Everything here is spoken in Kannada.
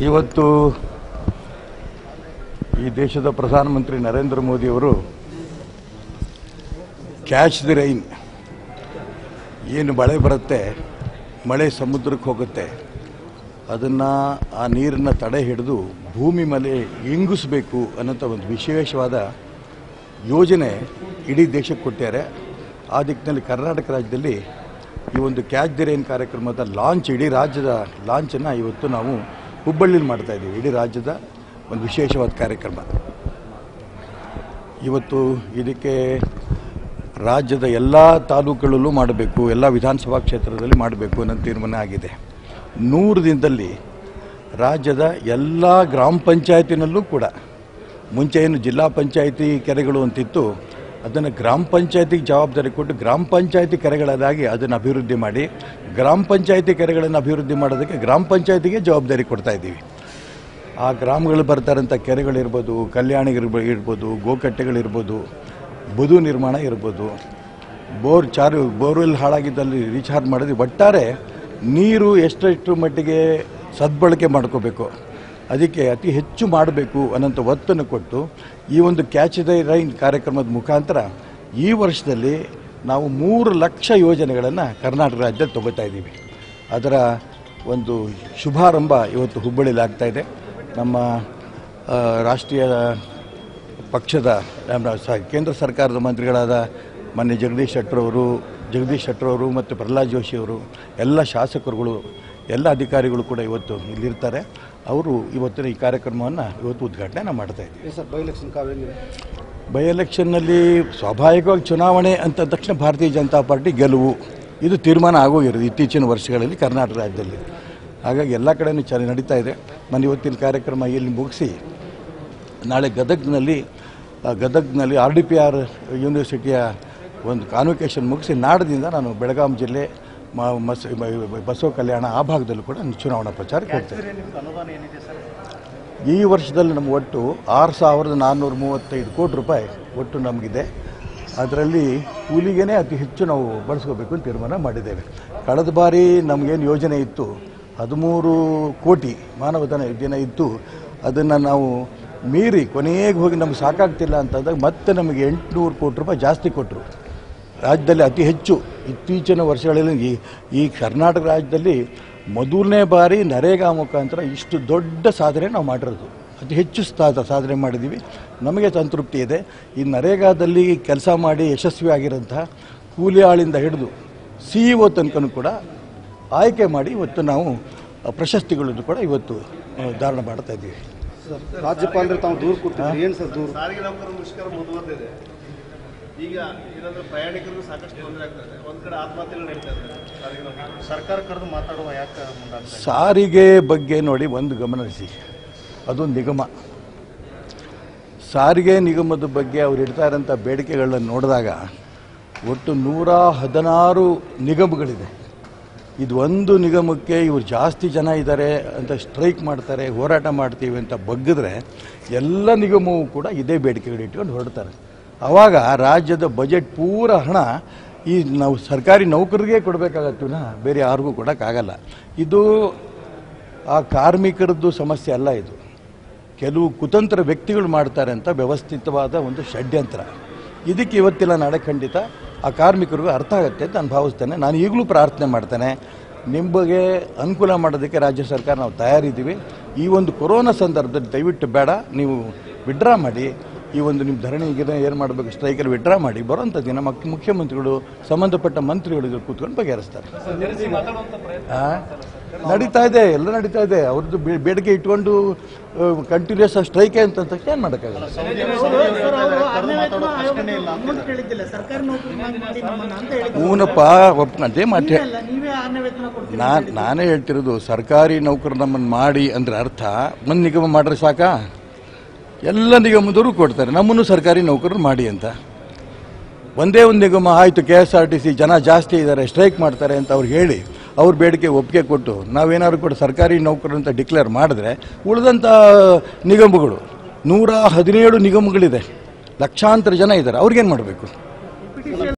ಇವತ್ತು ಈ ದೇಶದ ಪ್ರಧಾನಮಂತ್ರಿ ನರೇಂದ್ರ ಮೋದಿಯವರು ಕ್ಯಾಚ್ ದಿ ರೈನ್ ಏನು ಮಳೆ ಬರುತ್ತೆ ಮಳೆ ಸಮುದ್ರಕ್ಕೆ ಹೋಗುತ್ತೆ ಅದನ್ನು ಆ ನೀರನ್ನು ತಡೆ ಹಿಡಿದು ಭೂಮಿ ಮೇಲೆ ಇಂಗಿಸ್ಬೇಕು ಅನ್ನೋಂಥ ಒಂದು ವಿಶೇಷವಾದ ಯೋಜನೆ ಇಡೀ ದೇಶಕ್ಕೆ ಕೊಟ್ಟಾರೆ ಆ ದಿಕ್ಕಿನಲ್ಲಿ ಕರ್ನಾಟಕ ರಾಜ್ಯದಲ್ಲಿ ಈ ಒಂದು ಕ್ಯಾಚ್ ದಿ ರೈನ್ ಕಾರ್ಯಕ್ರಮದ ಲಾಂಚ್ ಇಡೀ ರಾಜ್ಯದ ಲಾಂಚನ್ನು ಇವತ್ತು ನಾವು ಹುಬ್ಬಳ್ಳಿಲಿ ಮಾಡ್ತಾ ಇದ್ದೀವಿ ಇಡೀ ರಾಜ್ಯದ ಒಂದು ವಿಶೇಷವಾದ ಕಾರ್ಯಕ್ರಮ ಇವತ್ತು ಇದಕ್ಕೆ ರಾಜ್ಯದ ಎಲ್ಲ ತಾಲೂಕುಗಳಲ್ಲೂ ಮಾಡಬೇಕು ಎಲ್ಲ ವಿಧಾನಸಭಾ ಕ್ಷೇತ್ರದಲ್ಲಿ ಮಾಡಬೇಕು ಅನ್ನೋ ತೀರ್ಮಾನ ಆಗಿದೆ ನೂರು ದಿನದಲ್ಲಿ ರಾಜ್ಯದ ಎಲ್ಲ ಗ್ರಾಮ ಪಂಚಾಯತಿನಲ್ಲೂ ಕೂಡ ಮುಂಚೆ ಏನು ಜಿಲ್ಲಾ ಪಂಚಾಯತಿ ಕೆರೆಗಳು ಅಂತಿತ್ತು ಅದನ್ನು ಗ್ರಾಮ ಪಂಚಾಯತಿಗೆ ಜವಾಬ್ದಾರಿ ಕೊಟ್ಟು ಗ್ರಾಮ ಪಂಚಾಯತಿ ಕೆರೆಗಳಾದಾಗಿ ಅದನ್ನು ಅಭಿವೃದ್ಧಿ ಮಾಡಿ ಗ್ರಾಮ ಪಂಚಾಯತಿ ಕೆರೆಗಳನ್ನು ಅಭಿವೃದ್ಧಿ ಮಾಡೋದಕ್ಕೆ ಗ್ರಾಮ ಪಂಚಾಯತಿಗೆ ಜವಾಬ್ದಾರಿ ಕೊಡ್ತಾ ಇದ್ದೀವಿ ಆ ಗ್ರಾಮಗಳು ಬರ್ತಾರಂಥ ಕೆರೆಗಳಿರ್ಬೋದು ಕಲ್ಯಾಣಿಗಿರ್ಬ ಇರ್ಬೋದು ಗೋಕಟ್ಟೆಗಳಿರ್ಬೋದು ಬದು ನಿರ್ಮಾಣ ಇರ್ಬೋದು ಬೋರ್ ಚಾರು ಬೋರ್ವೆಲ್ ಹಾಳಾಗಿದ್ದಲ್ಲಿ ರೀಚಾರ್ಜ್ ಮಾಡಿದ್ವಿ ಒಟ್ಟಾರೆ ನೀರು ಎಷ್ಟೆಷ್ಟು ಮಟ್ಟಿಗೆ ಸದ್ಬಳಕೆ ಮಾಡ್ಕೋಬೇಕು ಅದಕ್ಕೆ ಅತಿ ಹೆಚ್ಚು ಮಾಡಬೇಕು ಅನ್ನೋಂಥ ಒತ್ತನ್ನು ಕೊಟ್ಟು ಈ ಒಂದು ಕ್ಯಾಚ್ ದ ರೈನ್ ಕಾರ್ಯಕ್ರಮದ ಮುಖಾಂತರ ಈ ವರ್ಷದಲ್ಲಿ ನಾವು ಮೂರು ಲಕ್ಷ ಯೋಜನೆಗಳನ್ನು ಕರ್ನಾಟಕ ರಾಜ್ಯದಲ್ಲಿ ತಗೋತಾ ಇದ್ದೀವಿ ಅದರ ಒಂದು ಶುಭಾರಂಭ ಇವತ್ತು ಹುಬ್ಬಳ್ಳಿಯಲ್ಲಿ ಆಗ್ತಾ ಇದೆ ನಮ್ಮ ಆ, ರಾಷ್ಟ್ರೀಯ ಪಕ್ಷದ ನಮ್ಮ ಸ- ಕೇಂದ್ರ ಸರ್ಕಾರದ ಮಂತ್ರಿಗಳಾದ ಮಾನ್ಯ ಜಗದೀಶ್ ಶೆಟ್ಟರ್ ಅವರು ಜಗದೀಶ್ ಶೆಟ್ಟರ್ ಅವರು ಮತ್ತು ಪ್ರಹ್ಲಾದ್ ಜೋಶಿ ಅವರು ಎಲ್ಲ ಶಾಸಕರುಗಳು ಎಲ್ಲ ಅಧಿಕಾರಿಗಳು ಕೂಡ ಇವತ್ತು ಇಲ್ಲಿರ್ತಾರೆ ಅವರು ಇವತ್ತಿನ ಈ ಕಾರ್ಯಕ್ರಮವನ್ನು ಇವತ್ತು ಉದ್ಘಾಟನೆ ನಾವು ಮಾಡ್ತಾ ಇದ್ದೀವಿ sir by election Kaveri by ಎಲೆಕ್ಷನ್ನಲ್ಲಿ ಸ್ವಾಭಾವಿಕವಾಗಿ ಚುನಾವಣೆ ಅಂತ ತಕ್ಷಣ ಭಾರತೀಯ ಜನತಾ ಪಾರ್ಟಿ ಗೆಲುವು ಇದು ತೀರ್ಮಾನ ಆಗೋಗಿರೋದು ಇತ್ತೀಚಿನ ವರ್ಷಗಳಲ್ಲಿ ಕರ್ನಾಟಕ ರಾಜ್ಯದಲ್ಲಿ ಹಾಗಾಗಿ ಎಲ್ಲ ಕಡೆಯೂ ಚೆನ್ನಾಗಿ ನಡೀತಾ ಇದೆ ನಾನು ಇವತ್ತಿನ ಕಾರ್ಯಕ್ರಮ ಇಲ್ಲಿ ಮುಗಿಸಿ ನಾಳೆ ಗದಗ್ನಲ್ಲಿ ಆ, ಗದಗ್ನಲ್ಲಿ ಆರ್ ಡಿ ಪಿ ಆರ್ ಯೂನಿವರ್ಸಿಟಿಯ ಒಂದು ಕಾನ್ವಿಕೇಶನ್ ಮುಗಿಸಿ ನಾಡದಿಂದ ನಾನು ಬೆಳಗಾಂ ಜಿಲ್ಲೆ ಮ- ಮಸ್ ಮ- ಬಸವ ಕಲ್ಯಾಣ ಆ ಭಾಗದಲ್ಲೂ ಕೂಡ ನಾನು ಚುನಾವಣಾ ಪ್ರಚಾರಕ್ಕೆ ಹೋಗ್ತೇನೆ ಅನುದಾನ ಏನಿದೆ ಸರ್ ಈ ವರ್ಷದಲ್ಲಿ ನಮ್ಮ ಒಟ್ಟು ಆರು ಸಾವಿರದ ನಾನ್ನೂರ ಮೂವತ್ತೈದು ಕೋಟಿ ರೂಪಾಯಿ ಒಟ್ಟು ನಮಗಿದೆ ಅದರಲ್ಲಿ ಕೂಲಿಗೇ ಅತಿ ಹೆಚ್ಚು ನಾವು ಬಳಸ್ಕೋಬೇಕು ಅಂತ ತೀರ್ಮಾನ ಮಾಡಿದ್ದೇವೆ ಕಳೆದ ಬಾರಿ ನಮಗೇನು ಯೋಜನೆ ಇತ್ತು ಹದಿಮೂರು ಕೋಟಿ ಮಾನವಧನ ಯೋಜನೆ ಇತ್ತು ಅದನ್ನು ನಾವು ಮೀರಿ ಕೊನೆಗೆ ಹೋಗಿ ನಮ್ಗೆ ಸಾಕಾಗ್ತಿಲ್ಲ ಅಂತಂದಾಗ ಮತ್ತೆ ನಮಗೆ ಎಂಟುನೂರು ಕೋಟಿ ರೂಪಾಯಿ ಜಾಸ್ತಿ ಕೊಟ್ಟರು ರಾಜ್ಯದಲ್ಲಿ ಅತಿ ಹೆಚ್ಚು ಇತ್ತೀಚಿನ ವರ್ಷಗಳಲ್ಲಿ ಈ ಈ ಕರ್ನಾಟಕ ರಾಜ್ಯದಲ್ಲಿ ಮೊದಲನೇ ಬಾರಿ ನರೇಗಾ ಮುಖಾಂತರ ಇಷ್ಟು ದೊಡ್ಡ ಸಾಧನೆ ನಾವು ಮಾಡಿರೋದು ಅತಿ ಹೆಚ್ಚು ಸಾ- ಸಾಧನೆ ಮಾಡಿದ್ದೀವಿ ನಮಗೆ ಸಂತೃಪ್ತಿ ಇದೆ ಈ ನರೇಗಾದಲ್ಲಿ ಕೆಲಸ ಮಾಡಿ ಯಶಸ್ವಿ ಆಗಿರೋಂತಹ ಕೂಲಿ ಆಳಿಂದ ಹಿಡಿದು ಸಿ ಇ ಒ ತನಕನೂ ಕೂಡ ಆಯ್ಕೆ ಮಾಡಿ ಇವತ್ತು ನಾವು ಆ, ಪ್ರಶಸ್ತಿಗಳನ್ನು ಕೂಡ ಇವತ್ತು ಆ, ಧಾರಣ ಮಾಡ್ತಾ ಇದ್ದೀವಿ ಸರ್ ರಾಜ್ಯಪಾಲರು ತಾವು ದೂರು ಕೊಡ್ತಿದ್ರಿ ಏನು ಸರ್ ದೂರು ಸಾರಿಗೆ ನೌಕರರ ಮುಷ್ಕರ ಮುಂದುವರೆದಿದೆ ಈಗ ಇರೋದ್ರ ಪ್ರಯಾಣಿಕರಿಗೂ ಸಾಕಷ್ಟು ತೊಂದರೆ ಆಗ್ತದೆ ಒಂದ್ ಕಡೆ ಆತ್ಮಹತ್ಯೆಗಳು ನಡೀತಾ ಇದೆ ಸಾರಿಗೆ ನೌಕರರು ಸರ್ಕಾರ ಕರೆದು ಮಾತಾಡುವ ಯಾಕೆ ಮುಂದಾಗ್ತಾ ಸಾರಿಗೆ ಬಗ್ಗೆ ನೋಡಿ ಒಂದು ಗಮನಿಸಿ ಅದು ನಿಗಮ ಸಾರಿಗೆ ನಿಗಮದ ಬಗ್ಗೆ ಅವ್ರು ಇಡ್ತಾ ಇರೋಂಥ ಬೇಡಿಕೆಗಳನ್ನ ನೋಡಿದಾಗ ಒಟ್ಟು ನೂರ ಹದಿನಾರು ನಿಗಮಗಳಿದೆ ಇದು ಒಂದು ನಿಗಮಕ್ಕೆ ಇವ್ರು ಜಾಸ್ತಿ ಜನ ಇದ್ದಾರೆ ಅಂತ ಸ್ಟ್ರೈಕ್ ಮಾಡ್ತಾರೆ ಹೋರಾಟ ಮಾಡ್ತೀವಿ ಅಂತ ಬಗ್ಗಿದ್ರೆ ಎಲ್ಲ ನಿಗಮವೂ ಕೂಡ ಇದೇ ಬೇಡಿಕೆಗಳು ಇಟ್ಕೊಂಡು ಹೊರಡ್ತಾರೆ ಆವಾಗ ರಾಜ್ಯದ ಬಜೆಟ್ ಪೂರ ಹಣ ಈ ನಾವು ಸರ್ಕಾರಿ ನೌಕರರಿಗೆ ಕೊಡಬೇಕಾಗತ್ತೆ ವಿನಃ ಬೇರೆ ಯಾರಿಗೂ ಕೊಡೋಕ್ಕಾಗಲ್ಲ ಇದು ಆ ಕಾರ್ಮಿಕರದ್ದು ಸಮಸ್ಯೆ ಅಲ್ಲ ಇದು ಕೆಲವು ಕುತಂತ್ರ ವ್ಯಕ್ತಿಗಳು ಮಾಡ್ತಾರೆ ಅಂತ ವ್ಯವಸ್ಥಿತವಾದ ಒಂದು ಷಡ್ಯಂತ್ರ ಇದಕ್ಕೆ ಇವತ್ತಿಲ್ಲ ನಾಳೆ ಖಂಡಿತ ಆ ಕಾರ್ಮಿಕರಿಗೂ ಅರ್ಥ ಆಗುತ್ತೆ ಅಂತ ನಾನು ಭಾವಿಸ್ತೇನೆ ನಾನು ಈಗಲೂ ಪ್ರಾರ್ಥನೆ ಮಾಡ್ತೇನೆ ನಿಮಗೆ ಅನುಕೂಲ ಮಾಡೋದಕ್ಕೆ ರಾಜ್ಯ ಸರ್ಕಾರ ನಾವು ತಯಾರಿದ್ದೀವಿ ಈ ಒಂದು ಕೊರೋನಾ ಸಂದರ್ಭದಲ್ಲಿ ದಯವಿಟ್ಟು ಬೇಡ ನೀವು ವಿಡ್ರಾ ಮಾಡಿ ಈ ಒಂದು ನಿಮ್ಮ ಧರಣಿ ಗಿರಣಿ ಏನು ಮಾಡಬೇಕು ಸ್ಟ್ರೈಕಲ್ಲಿ ವಿಡ್ರಾ ಮಾಡಿ ಬರೋಂಥ ದಿನ ಮಕ್ ಮುಖ್ಯಮಂತ್ರಿಗಳು ಸಂಬಂಧಪಟ್ಟ ಮಂತ್ರಿಗಳು ಕೂತ್ಕೊಂಡು ಬಗೆಹರಿಸ್ತಾರೆ ಆ? ನಡೀತಾ ಇದೆ ಎಲ್ಲ ನಡೀತಾ ಇದೆ ಅವ್ರದ್ದು ಬೇ- ಬೇಡಿಕೆ ಇಟ್ಕೊಂಡು ಕಂಟಿನ್ಯೂಸ್ ಸ್ಟ್ರೈಕೆ ಅಂತ ತಕ್ಷಣ ಏನು ಮಾಡೋಕ್ಕಾಗಲ್ಲ ಅಮೌಂಟ್ ಕೇಳಿದ್ದಿಲ್ಲ ಸರ್ಕಾರಿ ನೌಕರಿ ಮಾಡಿ ನಮ್ಮನ್ನ ಅಂತ ಹೇಳಿದ್ರು ಹೂನಪ್ಪ ಒಪ್ ಅದೇ ಮಾತು ಅಲ್ಲ ನೀವೇ ಆರನೇ ವೇತನ ಕೊಡ್ತೀರಿ ನಾನು ನಾನೇ ಹೇಳ್ತಿರೋದು ಸರ್ಕಾರಿ ನೌಕರು ನಮ್ಮನ್ನು ಮಾಡಿ ಅಂದ್ರೆ ಅರ್ಥ ಒಂದು ನಿಗಮ ಮಾಡ್ರೆ ಸಾಕಾ ಎಲ್ಲ ನಿಗಮದವರು ಕೊಡ್ತಾರೆ ನಮ್ಮನ್ನು ಸರ್ಕಾರಿ ನೌಕರರು ಮಾಡಿ ಅಂತ ಒಂದೇ ಒಂದು ನಿಗಮ ಆಯಿತು K S R T C ಜನ ಜಾಸ್ತಿ ಇದ್ದಾರೆ ಸ್ಟ್ರೈಕ್ ಮಾಡ್ತಾರೆ ಅಂತ ಅವ್ರು ಹೇಳಿ ಅವ್ರ ಬೇಡಿಕೆ ಒಪ್ಪಿಗೆ ಕೊಟ್ಟು ನಾವೇನಾದ್ರು ಕೂಡ ಸರ್ಕಾರಿ ನೌಕರರು ಅಂತ ಡಿಕ್ಲೇರ್ ಮಾಡಿದ್ರೆ ಉಳಿದಂಥ ನಿಗಮಗಳು ನೂರ ಹದಿನೇಳು ನಿಗಮಗಳಿದೆ ಲಕ್ಷಾಂತರ ಜನ ಇದ್ದಾರೆ ಅವ್ರಿಗೇನು ಮಾಡಬೇಕು